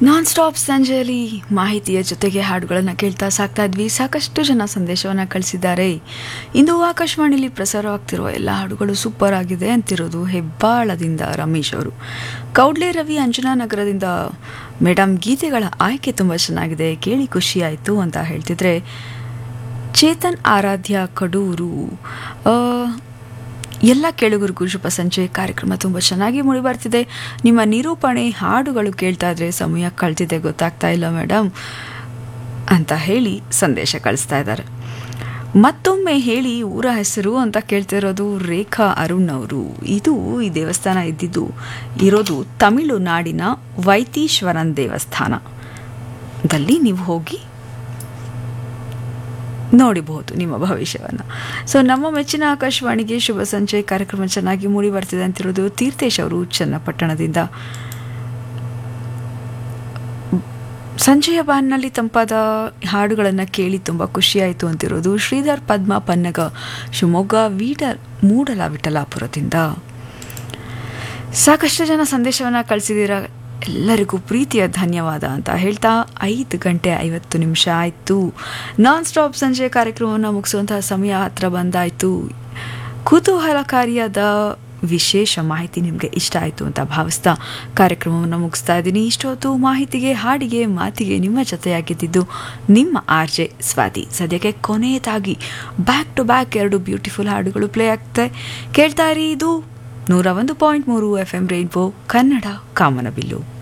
non stop ಸಂಜೆಯಲ್ಲಿ ಮಾಹಿತಿಯ ಜೊತೆಗೆ ಹಾಡುಗಳನ್ನು ಕೇಳ್ತಾ ಸಾಕ್ತಾ ಇದ್ವಿ ಸಾಕಷ್ಟು ಜನ ಸಂದೇಶವನ್ನು ಕಳಿಸಿದ್ದಾರೆ ಇಂದು ಆಕಾಶವಾಣಿಲಿ ಪ್ರಸಾರವಾಗ್ತಿರುವ ಎಲ್ಲ ಹಾಡುಗಳು ಸೂಪರ್ ಆಗಿದೆ ಅಂತಿರೋದು ಹೆಬ್ಬಾಳದಿಂದ ರಮೇಶ್ ಅವರು ಕೌಡ್ಲೆ ರವಿ ಅಂಜನಾ ನಗರದಿಂದ ಮೇಡಮ್ ಗೀತೆಗಳ ಆಯ್ಕೆ ತುಂಬ ಚೆನ್ನಾಗಿದೆ ಕೇಳಿ ಖುಷಿ ಆಯಿತು ಅಂತ ಹೇಳ್ತಿದ್ರೆ ಚೇತನ್ ಆರಾಧ್ಯ ಕಡೂರು ಆ, ಎಲ್ಲ ಕೇಳುಗರಿಗೂ ಶುಭ ಸಂಜೆ ಕಾರ್ಯಕ್ರಮ ತುಂಬ ಚೆನ್ನಾಗಿ ಮೂಡಿ ಬರ್ತಿದೆ ನಿಮ್ಮ ನಿರೂಪಣೆ ಹಾಡುಗಳು ಕೇಳ್ತಾ ಇದ್ರೆ ಸಮಯ ಕಳ್ತಿದೆ ಗೊತ್ತಾಗ್ತಾ ಇಲ್ಲ ಮೇಡಮ್ ಅಂತ ಹೇಳಿ ಸಂದೇಶ ಕಳಿಸ್ತಾ ಇದ್ದಾರೆ ಮತ್ತೊಮ್ಮೆ ಹೇಳಿ ಊರ ಹೆಸರು ಅಂತ ಕೇಳ್ತಿರೋದು ರೇಖಾ ಅರುಣ್ ಅವರು ಇದು ಈ ದೇವಸ್ಥಾನ ಇದ್ದಿದ್ದು ಇರೋದು ತಮಿಳುನಾಡಿನ ವೈತೀಶ್ವರನ್ ದೇವಸ್ಥಾನದಲ್ಲಿ ನೀವು ಹೋಗಿ ನೋಡಬಹುದು ನಿಮ್ಮ ಭವಿಷ್ಯವನ್ನು ಸೊ ನಮ್ಮ ಮೆಚ್ಚಿನ ಆಕಾಶವಾಣಿಗೆ ಶುಭ ಸಂಜೆ ಕಾರ್ಯಕ್ರಮ ಚೆನ್ನಾಗಿ ಮೂಡಿ ಬರ್ತಿದೆ ಅಂತಿರೋದು ತೀರ್ಥೇಶ್ ಅವರು ಚನ್ನಪಟ್ಟಣದಿಂದ ಸಂಜೆಯ ಬಾನ್ನಲ್ಲಿ ತಂಪಾದ ಹಾಡುಗಳನ್ನು ಕೇಳಿ ತುಂಬ ಖುಷಿಯಾಯಿತು ಅಂತಿರೋದು ಶ್ರೀಧರ್ ಪದ್ಮ ಪನ್ನಗ ಶಿವಮೊಗ್ಗ ವೀಡರ್ ಮೂಡಲ ವಿಠಲಾಪುರದಿಂದ ಸಾಕಷ್ಟು ಜನ ಸಂದೇಶವನ್ನು ಕಳಿಸಿದ್ದೀರಾ ಎಲ್ಲರಿಗೂ ಪ್ರೀತಿಯ ಧನ್ಯವಾದ ಅಂತ ಹೇಳ್ತಾ ಐದು ಗಂಟೆ ಐವತ್ತು ನಿಮಿಷ ಆಯಿತು ನಾನ್ ಸ್ಟಾಪ್ ಸಂಜೆ ಕಾರ್ಯಕ್ರಮವನ್ನು ಮುಗಿಸುವಂತಹ ಸಮಯ ಹತ್ರ ಬಂದಾಯಿತು ಕುತೂಹಲಕಾರಿಯಾದ ವಿಶೇಷ ಮಾಹಿತಿ ನಿಮಗೆ ಇಷ್ಟ ಆಯಿತು ಅಂತ ಭಾವಿಸ್ತಾ ಕಾರ್ಯಕ್ರಮವನ್ನು ಮುಗಿಸ್ತಾ ಇದ್ದೀನಿ ಇಷ್ಟೊತ್ತು ಮಾಹಿತಿಗೆ ಹಾಡಿಗೆ ಮಾತಿಗೆ ನಿಮ್ಮ ಜೊತೆಯಾಗಿದ್ದಿದ್ದು ನಿಮ್ಮ ಆರ್ ಜೆ ಸ್ವಾತಿ ಸದ್ಯಕ್ಕೆ ಕೊನೆಯದಾಗಿ ಬ್ಯಾಕ್ ಟು ಬ್ಯಾಕ್ ಎರಡು ಬ್ಯೂಟಿಫುಲ್ ಹಾಡುಗಳು ಪ್ಲೇ ಆಗ್ತದೆ ಕೇಳ್ತಾ ಇರಿ ಇದು ನೂರ ಒಂದು ಪಾಯಿಂಟ್ ಮೂರು ಎಫ್ ಎಂ ರೈನ್ಬೋ ಕನ್ನಡ ಕಾಮನಬಿಲ್ಲು